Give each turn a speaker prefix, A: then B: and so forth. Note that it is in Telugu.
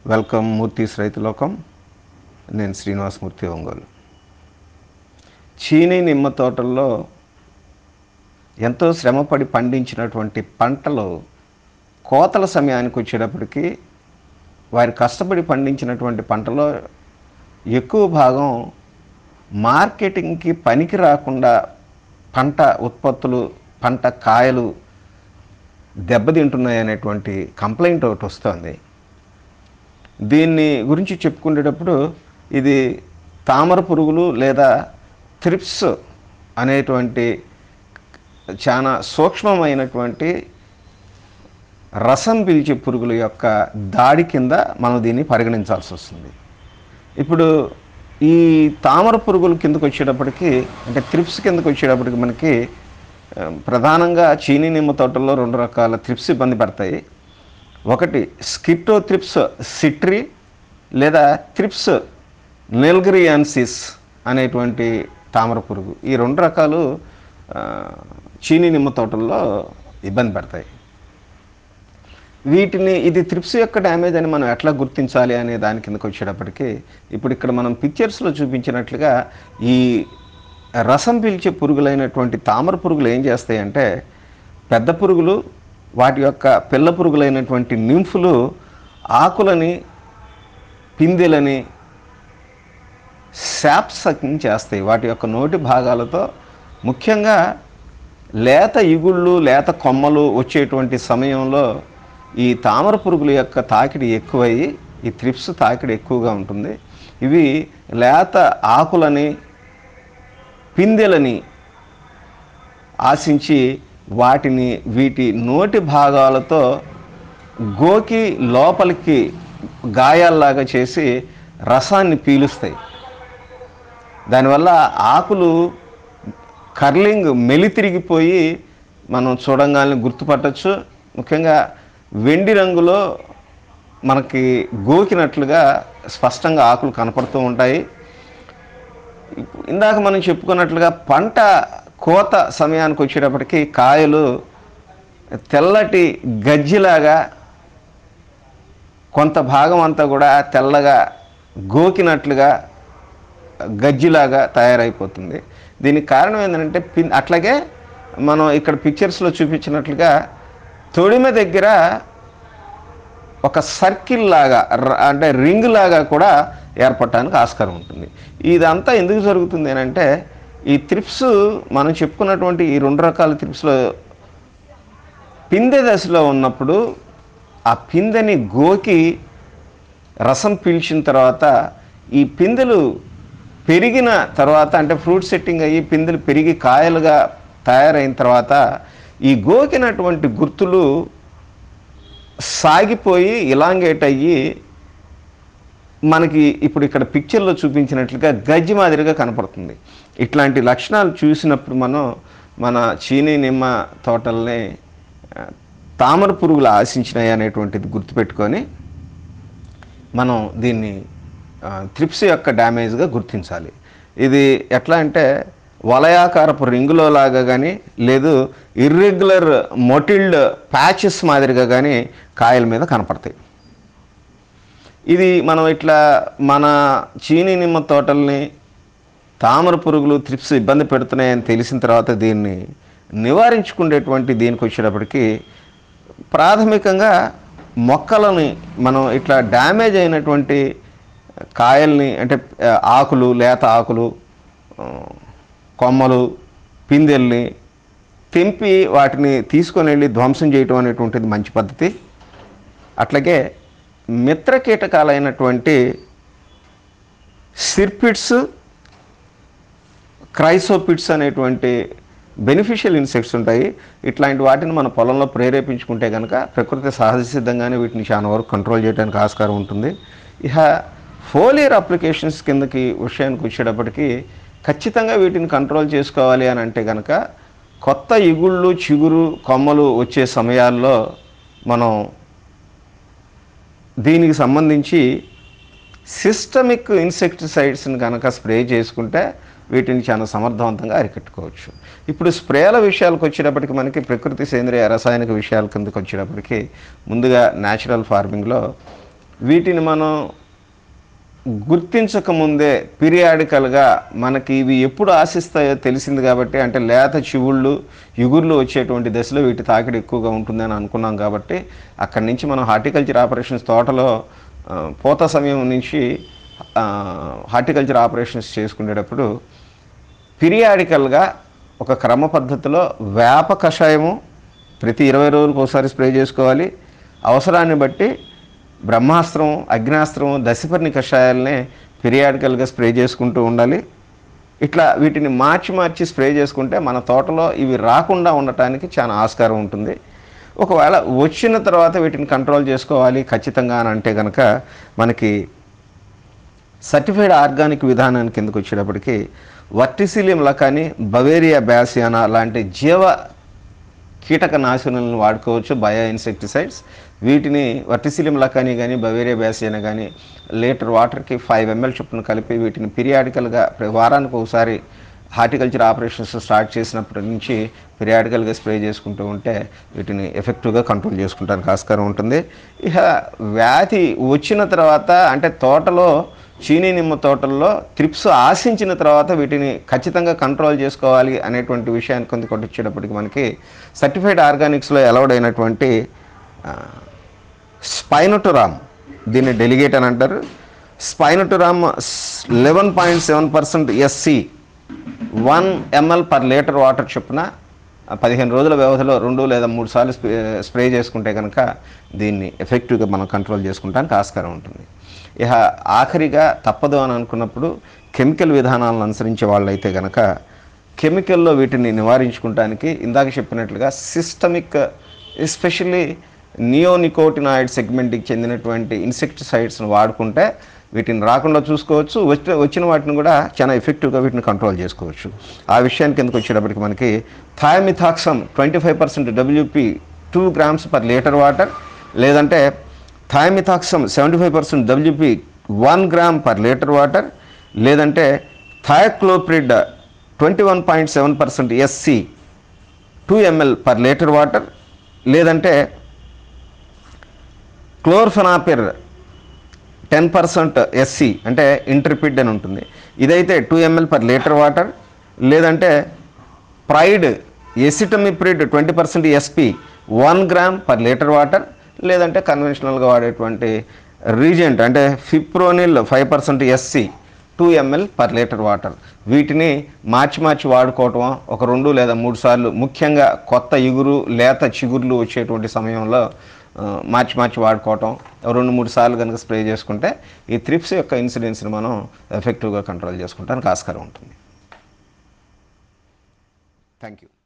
A: వెల్కమ్ మూర్తీస్ రైతులోకం నేను శ్రీనివాసమూర్తి ఒంగోలు చీనీ నిమ్మ తోటల్లో ఎంతో శ్రమపడి పండించినటువంటి పంటలు కోతల సమయానికి వచ్చేటప్పటికి వారి కష్టపడి పండించినటువంటి పంటలో ఎక్కువ భాగం మార్కెటింగ్కి పనికి రాకుండా పంట ఉత్పత్తులు పంట కాయలు దెబ్బతింటున్నాయి అనేటువంటి కంప్లైంట్ ఒకటి వస్తుంది దీన్ని గురించి చెప్పుకునేటప్పుడు ఇది తామర పురుగులు లేదా త్రిప్స్ అనేటువంటి చాలా సూక్ష్మమైనటువంటి రసం పీల్చే పురుగుల యొక్క దాడి కింద మనం దీన్ని పరిగణించాల్సి వస్తుంది ఇప్పుడు ఈ తామర పురుగులు కిందకు వచ్చేటప్పటికి అంటే త్రిప్స్ కిందకు వచ్చేటప్పటికి మనకి ఆ, ప్రధానంగా చీనీ నిమ్మ తోటల్లో రెండు రకాల త్రిప్స్ ఇబ్బంది పడతాయి ఒకటి స్కిట్టో త్రిప్స్ సిట్రి లేదా త్రిప్స్ నెల్గ్రియాన్సిస్ అనేటువంటి తామర పురుగు ఈ రెండు రకాలు ఆ, చీనీ నిమ్మ తోటల్లో ఇబ్బంది పడతాయి వీటిని ఇది త్రిప్స్ యొక్క డ్యామేజ్ అని మనం ఎట్లా గుర్తించాలి అనే దాని కిందకు వచ్చేటప్పటికి ఇప్పుడు ఇక్కడ మనం పిక్చర్స్లో చూపించినట్లుగా ఈ రసం పీల్చే పురుగులైనటువంటి తామర పురుగులు ఏం చేస్తాయంటే పెద్ద పురుగులు వాటి యొక్క పిల్ల పురుగులైనటువంటి నింఫులు ఆకులని పిందెలని శాప్ సకింగ్ చేస్తాయి వాటి యొక్క నోటి భాగాలతో ముఖ్యంగా లేత ఇగుళ్ళు లేత కొమ్మలు వచ్చేటువంటి సమయంలో ఈ తామర పురుగుల యొక్క తాకిడి ఎక్కువయ్యి ఈ త్రిప్స్ తాకిడి ఎక్కువగా ఉంటుంది ఇవి లేత ఆకులని పిందెలని ఆశించి వాటిని వీటి నోటి భాగాలతో గోకి లోపలికి గాయాల్లాగా చేసి రసాన్ని పీలుస్తాయి దానివల్ల ఆకులు కర్లింగ్ మెలి తిరిగిపోయి మనం చూడంగానే గుర్తుపట్టచ్చు ముఖ్యంగా వెండి రంగులో మనకి గోకినట్లుగా స్పష్టంగా ఆకులు కనపడుతూ ఉంటాయి ఇందాక మనం చెప్పుకున్నట్లుగా పంట కోత సమయానికి వచ్చేటప్పటికి కాయలు తెల్లటి గజ్జిలాగా కొంత భాగం అంతా కూడా తెల్లగా గోకినట్లుగా గజ్జిలాగా తయారైపోతుంది దీనికి కారణం ఏంటంటే పిన్ అట్లాగే మనం ఇక్కడ పిక్చర్స్లో చూపించినట్లుగా తొడిమ దగ్గర ఒక సర్కిల్ లాగా ర- అంటే రింగ్ లాగా కూడా ఏర్పడటానికి ఆస్కారం ఉంటుంది ఇదంతా ఎందుకు జరుగుతుంది అని అంటే ఈ త్రిప్స్ మనం చెప్పుకున్నటువంటి ఈ రెండు రకాల త్రిప్స్లో పిందె దశలో ఉన్నప్పుడు ఆ పిందెని గోకి రసం పీల్చిన తర్వాత ఈ పిందెలు పెరిగిన తర్వాత అంటే ఫ్రూట్ సెట్టింగ్ అయ్యి పిందెలు పెరిగి కాయలుగా తయారైన తర్వాత ఈ గోకినటువంటి గుర్తులు సాగిపోయి ఇలాంగేట్ అయ్యి మనకి ఇప్పుడు ఇక్కడ పిక్చర్లో చూపించినట్లుగా గజ్జి మాదిరిగా కనపడుతుంది ఇట్లాంటి లక్షణాలు చూసినప్పుడు మనం మన చీనీ నిమ్మ తోటల్ని ఆ, తామర పురుగులు ఆశించినాయి అనేటువంటిది గుర్తుపెట్టుకొని మనం దీన్ని ఆ, త్రిప్స్ యొక్క డ్యామేజ్గా గుర్తించాలి ఇది ఎట్లా అంటే వలయాకారపు రింగులో లాగా కానీ లేదు ఇర్రెగ్యులర్ మొటిల్డ్ ప్యాచెస్ మాదిరిగా కానీ కాయల మీద కనపడతాయి ఇది మనం ఇట్లా మన చీనీ నిమ్మ తోటల్ని తామర పురుగులు త్రిప్స్ ఇబ్బంది పెడుతున్నాయని తెలిసిన తర్వాత దీన్ని నివారించుకునేటువంటి దీనికి వచ్చేటప్పటికి ప్రాథమికంగా మొక్కలని మనం ఇట్లా డ్యామేజ్ అయినటువంటి కాయల్ని అంటే ఆ, ఆకులు లేత ఆకులు ఆ, కొమ్మలు పిందెల్ని తెంపి వాటిని తీసుకొని వెళ్ళి ధ్వంసం చేయటం అనేటువంటిది మంచి పద్ధతి అట్లాగే మిత్ర కీటకాలైనటువంటి సిర్పిడ్స్ క్రైసోపిడ్స్ అనేటువంటి బెనిఫిషియల్ ఇన్సెక్ట్స్ ఉంటాయి ఇట్లాంటి వాటిని మన పొలంలో ప్రేరేపించుకుంటే కనుక ప్రకృతి సహజ సిద్ధంగానే వీటిని చాలా వరకు కంట్రోల్ చేయడానికి ఆస్కారం ఉంటుంది ఇక ఫోలియర్ అప్లికేషన్స్ కిందకి విషయానికి వచ్చేటప్పటికి ఖచ్చితంగా వీటిని కంట్రోల్ చేసుకోవాలి అని అంటే కనుక కొత్త ఇగుళ్ళు చిగురు కొమ్మలు వచ్చే సమయాల్లో మనం దీనికి సంబంధించి సిస్టమిక్ ఇన్సెక్టిసైడ్స్ని కనుక స్ప్రే చేసుకుంటే వీటిని చాలా సమర్థవంతంగా అరికట్టుకోవచ్చు ఇప్పుడు స్ప్రేల విషయాలకు వచ్చేటప్పటికి మనకి ప్రకృతి సేంద్రియ రసాయనిక విషయాల కిందకి వచ్చేటప్పటికి ముందుగా న్యాచురల్ ఫార్మింగ్లో వీటిని మనం గుర్తించకముందే పీరియాడికల్గా మనకి ఇవి ఎప్పుడు ఆశిస్తాయో తెలిసింది కాబట్టి అంటే లేత చివుళ్ళు ఇగుర్లు వచ్చేటువంటి దశలో వీటి తాకిడి ఎక్కువగా ఉంటుందని అనుకున్నాం కాబట్టి అక్కడి నుంచి మనం హార్టికల్చర్ ఆపరేషన్స్ తోటలో ఆ, పూత సమయం నుంచి ఆ, హార్టికల్చర్ ఆపరేషన్స్ చేసుకునేటప్పుడు పీరియాడికల్గా ఒక క్రమ పద్ధతిలో వేప కషాయము ప్రతి ఇరవై రోజులకు ఒకసారి స్ప్రే చేసుకోవాలి అవసరాన్ని బట్టి బ్రహ్మాస్త్రం అగ్నాస్త్రం దశపర్ణి కషాయాలనే పీరియాడికల్గా స్ప్రే చేసుకుంటూ ఉండాలి ఇట్లా వీటిని మార్చి మార్చి స్ప్రే చేసుకుంటే మన తోటలో ఇవి రాకుండా ఉండటానికి చాలా ఆస్కారం ఉంటుంది ఒకవేళ వచ్చిన తర్వాత వీటిని కంట్రోల్ చేసుకోవాలి ఖచ్చితంగా అని అంటే కనుక మనకి సర్టిఫైడ్ ఆర్గానిక్ విధానానికి కిందకు వచ్చేటప్పటికి వర్టిసిలియం లకాని బవేరియా బ్యాసియానా లాంటి జీవ కీటక నాశనాలను వాడుకోవచ్చు బయో ఇన్సెక్టిసైడ్స్ వీటిని వర్టిసిలియం లకాని కానీ బవేరియా బ్యాసియానా కానీ లీటర్ వాటర్కి ఫైవ్ ఎంఎల్ చొప్పున కలిపి వీటిని పీరియాడికల్గా వారానికి ఒకసారి హార్టికల్చర్ ఆపరేషన్స్ స్టార్ట్ చేసినప్పటి నుంచి పీరియాడికల్గా స్ప్రే చేసుకుంటూ ఉంటే వీటిని ఎఫెక్టివ్గా కంట్రోల్ చేసుకుంటానికి ఆస్కారం ఉంటుంది ఇక వ్యాధి వచ్చిన తర్వాత అంటే తోటలో చీనీ నిమ్మ తోటల్లో త్రిప్స్ ఆశించిన తర్వాత వీటిని ఖచ్చితంగా కంట్రోల్ చేసుకోవాలి అనేటువంటి విషయానికి కొంత కొట్టించేటప్పటికి మనకి సర్టిఫైడ్ ఆర్గానిక్స్లో అలౌడ్ అయినటువంటి స్పైనోటోరామ్ దీన్ని డెలిగేట్ అని అంటారు spinetoram eleven point seven percent SC one ML per litre water చొప్పున ఆ, పదిహేను రోజుల వ్యవధిలో రెండు లేదా మూడు సార్లు స్ప్రే స్ప్రే చేసుకుంటే కనుక దీన్ని ఎఫెక్టివ్గా మనం కంట్రోల్ చేసుకుంటానికి ఆస్కారం ఉంటుంది ఇక ఆఖరిగా తప్పదు అని అనుకున్నప్పుడు కెమికల్ విధానాలను అనుసరించే వాళ్ళైతే కనుక కెమికల్లో వీటిని నివారించుకుంటానికి ఇందాక చెప్పినట్లుగా సిస్టమిక్ ఎస్పెషల్లీ నియోనికోటినాయిడ్ సెగ్మెంట్కి చెందినటువంటి ఇన్సెక్టిసైడ్స్ని వాడుకుంటే వీటిని రాకుండా చూసుకోవచ్చు వచ్చి వచ్చిన వాటిని కూడా చాలా ఎఫెక్టివ్గా వీటిని కంట్రోల్ చేసుకోవచ్చు ఆ విషయానికి కిందకు వచ్చేటప్పటికి మనకి thiamethoxam twenty five percent WP two grams per litre water లేదంటే thiamethoxam seventy five percent WP one gram per litre water లేదంటే thiacloprid twenty one point seven percent SC two ML per litre water లేదంటే క్లోర్ఫెనాపిర్ టెన్ పర్సెంట్ ఎస్సి అంటే ఇంటర్పిడ్ అని ఉంటుంది ఇదైతే two ML per litre water లేదంటే Pride acetamiprid twenty percent SP one gram per litre water లేదంటే కన్వెన్షనల్గా వాడేటువంటి రీజెంట్ అంటే fipronil five percent SC two ML per litre water వీటిని మార్చి మార్చి వాడుకోవటం ఒక రెండు లేదా మూడు సార్లు ముఖ్యంగా కొత్త ఇగురు లేత చిగుర్లు వచ్చేటువంటి సమయంలో ఆ, మార్చి మార్చి వాడుకోవటం రెండు మూడు సార్లు కనుక స్ప్రే చేసుకుంటే ఈ త్రిప్స్ యొక్క ఇన్సిడెన్స్ని మనం ఎఫెక్టివ్గా కంట్రోల్ చేసుకుంటానికి ఆస్కారం ఉంటుంది థ్యాంక్ యూ